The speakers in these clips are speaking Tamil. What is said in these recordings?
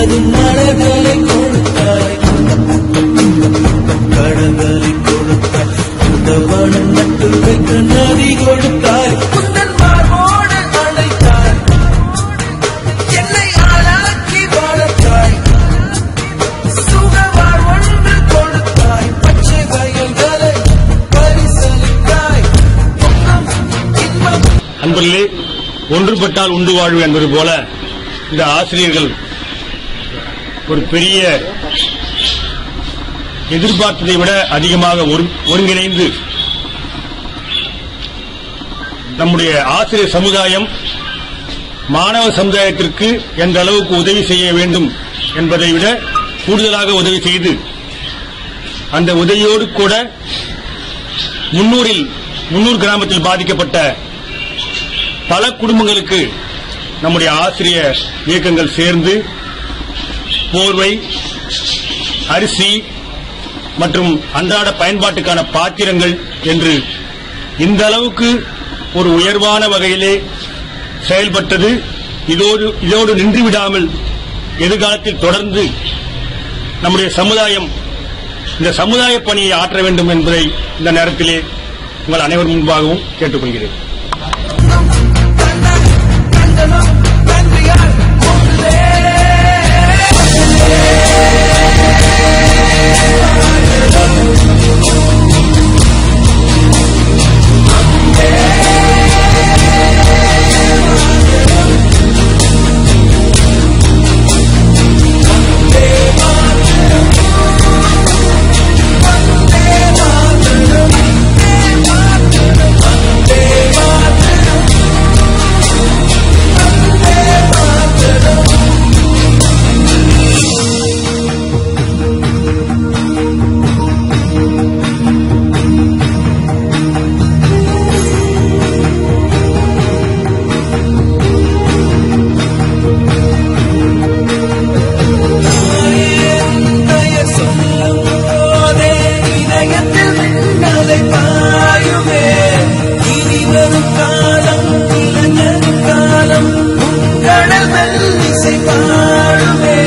கண்டதும் மலர்களை கொடுத்தாய் கடல்களை கொடுத்தாய் இந்த வனம் நட்டு வைக்க நதி கொடுத்தாய் உந்தன் மார்போடு அழைத்தாய் என்னை ஆளாக்கி வளர்த்தாய் சுகவாழ் ஒன்று கொடுத்தாய் பச்சை வயல்களை பரிசளித்தாய் துன்பம் இன்பம் அன்பர்களே ஒன்றுபட்டால் உண்டு வாழ்வு என்பது போல இந்த ஆசிரியர்கள் ஒரு பெரிய எதிர்பார்த்ததை விட அதிகமாக ஒரு- ஒருங்கிணைந்து நம்முடைய ஆசிரியர் சமுதாயம் மாணவ சமுதாயத்திற்கு எந்த அளவுக்கு உதவி செய்ய வேண்டும் என்பதை விட கூடுதலாக உதவி செய்து அந்த உதவியோடு கூட முன்னூரில் முன்னூர் கிராமத்தில் பாதிக்கப்பட்ட பல குடும்பங்களுக்கு நம்முடைய ஆசிரியர் இயக்கங்கள் சேர்ந்து போர்வை அரிசி மற்றும் அன்றாட பயன்பாட்டுக்கான பாத்திரங்கள் என்று இந்த அளவுக்கு ஒரு உயர்வான வகையிலே செயல்பட்டது இதோடு இதோடு நின்றுவிடாமல் எதிர்காலத்தில் தொடர்ந்து நம்முடைய சமுதாயம் இந்த சமுதாய பணியை ஆற்ற வேண்டும் என்பதை இந்த நேரத்திலே உங்கள் அனைவர் முன்பாகவும் கேட்டுக்கொள்கிறேன் கண்டனம் நன்றியால் கொண்டே பெயர் சொல்லும் போதே இதயத்தில் மின்னலை பாயுமே இனி வரும் காலம் இளைஞர் காலம் கடல் மெல்லிசை பாடுமே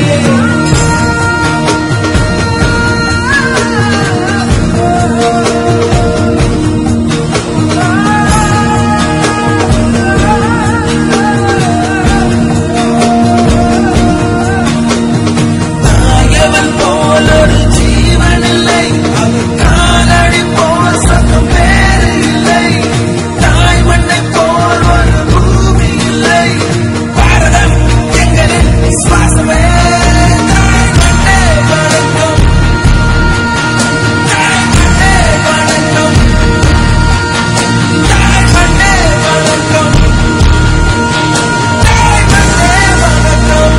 நாயவன் போலொரு ஜீவனில்லை அவன் காலடி போல் சத்தம் வேறு இல்லை தாய் மண்ணை போல் ஒரு பூமி இல்லை பாரதம் எங்களின் சுவாசமே தாய் மண்ணே வணக்கம் தாய் மண்ணே வணக்கம் தாய் மண்ணே வணக்கம் தாய் மண்ணே வணக்கம்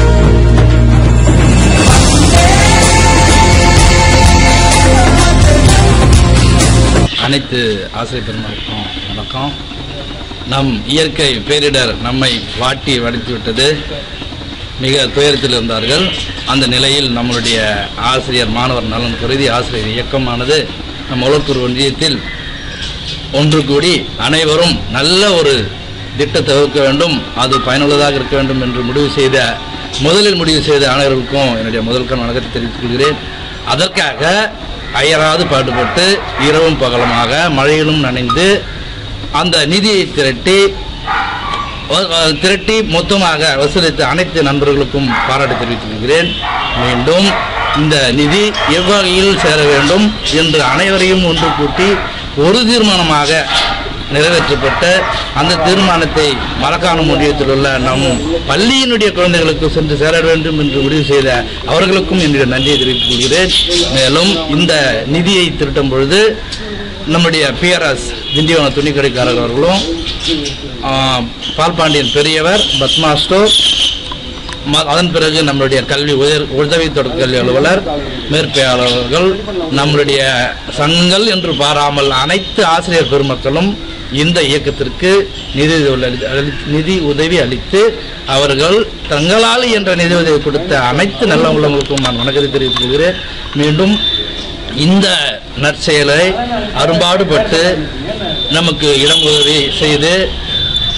அனைத்து ஆசிரியர் பெருமக்களுக்கும் வணக்கம் நம் இயற்கை பேரிடர் நம்மை வாட்டி வடித்து விட்டது மிக துயரத்தில் இருந்தார்கள் அந்த நிலையில் நம்மளுடைய ஆசிரியர் மாணவர் நலன் கருதி ஆசிரியர் இயக்கமானது நம் உலக்கூர் ஒன்றியத்தில் ஒன்று கூடி அனைவரும் நல்ல ஒரு திட்டத்தை வகுக்க வேண்டும் அது பயனுள்ளதாக இருக்க வேண்டும் என்று முடிவு செய்த முதலில் முடிவு செய்த அனைவருக்கும் என்னுடைய முதல்கண் வணக்கத்தை தெரிவித்துக் கொள்கிறேன் அதற்காக அயராது பாடுபட்டு இரவும் பகலுமாக மழையிலும் நனைந்து அந்த நிதியை திரட்டி வ- வ- திரட்டி மொத்தமாக வசூலித்த அனைத்து நண்பர்களுக்கும் பாராட்டு தெரிவித்துக் கொள்கிறேன் மீண்டும் இந்த நிதி எவ்வகையில் சேர வேண்டும் என்று அனைவரையும் ஒன்று கூட்டி ஒரு தீர்மானமாக நிறைவேற்றப்பட்ட அந்த தீர்மானத்தை மரக்காணம் ஒன்றியத்தில் உள்ள நம் பள்ளியினுடைய குழந்தைகளுக்கு சென்று சேர வேண்டும் என்று முடிவு செய்த அவர்களுக்கும் என்னுடைய நன்றியை தெரிவித்துக் கொள்கிறேன் மேலும் இந்த நிதியை திரட்டும் பொழுது நம்முடைய பிஆர்எஸ் திண்டிவன துணிக்கடைக்காரர் அவர்களும் ஆ, பால்பாண்டியன் பெரியவர் பத்மா ஸ்டோர் ம- அதன் பிறகு நம்மளுடைய கல்வி உயர் உதவி தொடக்க கல்வி அலுவலர் மேற்பாளர்கள் நம்மளுடைய சங்கங்கள் என்று பாராமல் அனைத்து ஆசிரியர் பெருமக்களும் இந்த இயக்கத்திற்கு நிதி உதவி அளி- அளி- நிதி உதவி அளித்து அவர்கள் தங்களால் என்ற நிதி உதவி கொடுத்த அனைத்து நல்ல உள்ளவங்களுக்கும் நான் வணக்கத்தை தெரிவித்துக் கொள்கிறேன் மீண்டும் இந்த நற்செயலை அரும்பாடுபட்டு நமக்கு இடம் உதவி செய்து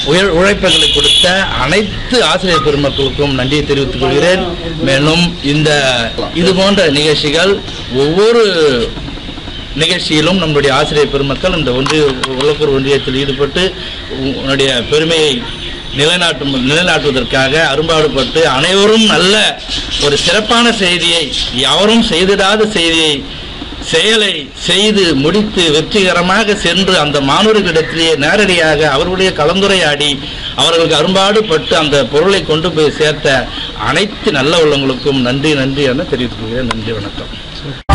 உயர் உழைப்புகளை கொடுத்த அனைத்து ஆசிரியர் பெருமக்களுக்கும் நன்றியை தெரிவித்துக் கொள்கிறேன் மேலும் இந்த இது போன்ற நிகழ்ச்சிகள் ஒவ்வொரு நிகழ்ச்சியிலும் நம்முடைய ஆசிரியர் பெருமக்கள் இந்த ஒன்றிய உலக்கூர் ஒன்றியத்தில் ஈடுபட்டு உன்னுடைய பெருமையை நிலைநாட்டும் நிலைநாட்டுவதற்காக அரும்பாடுபட்டு அனைவரும் நல்ல ஒரு சிறப்பான செய்தியை யாரும் செய்திடாத செய்தியை செயலை செய்து முடித்து வெற்றிகரமாக சென்று அந்த மாணவர்களிடத்திலேயே நேரடியாக அவர்களுடைய கலந்துரையாடி அவர்களுக்கு அரும்பாடுபட்டு அந்த பொருளை கொண்டு போய் சேர்த்த அனைத்து நல்ல உள்ளங்களுக்கும் நன்றி நன்றி என தெரிவித்துக் கொள்கிறேன் நன்றி வணக்கம்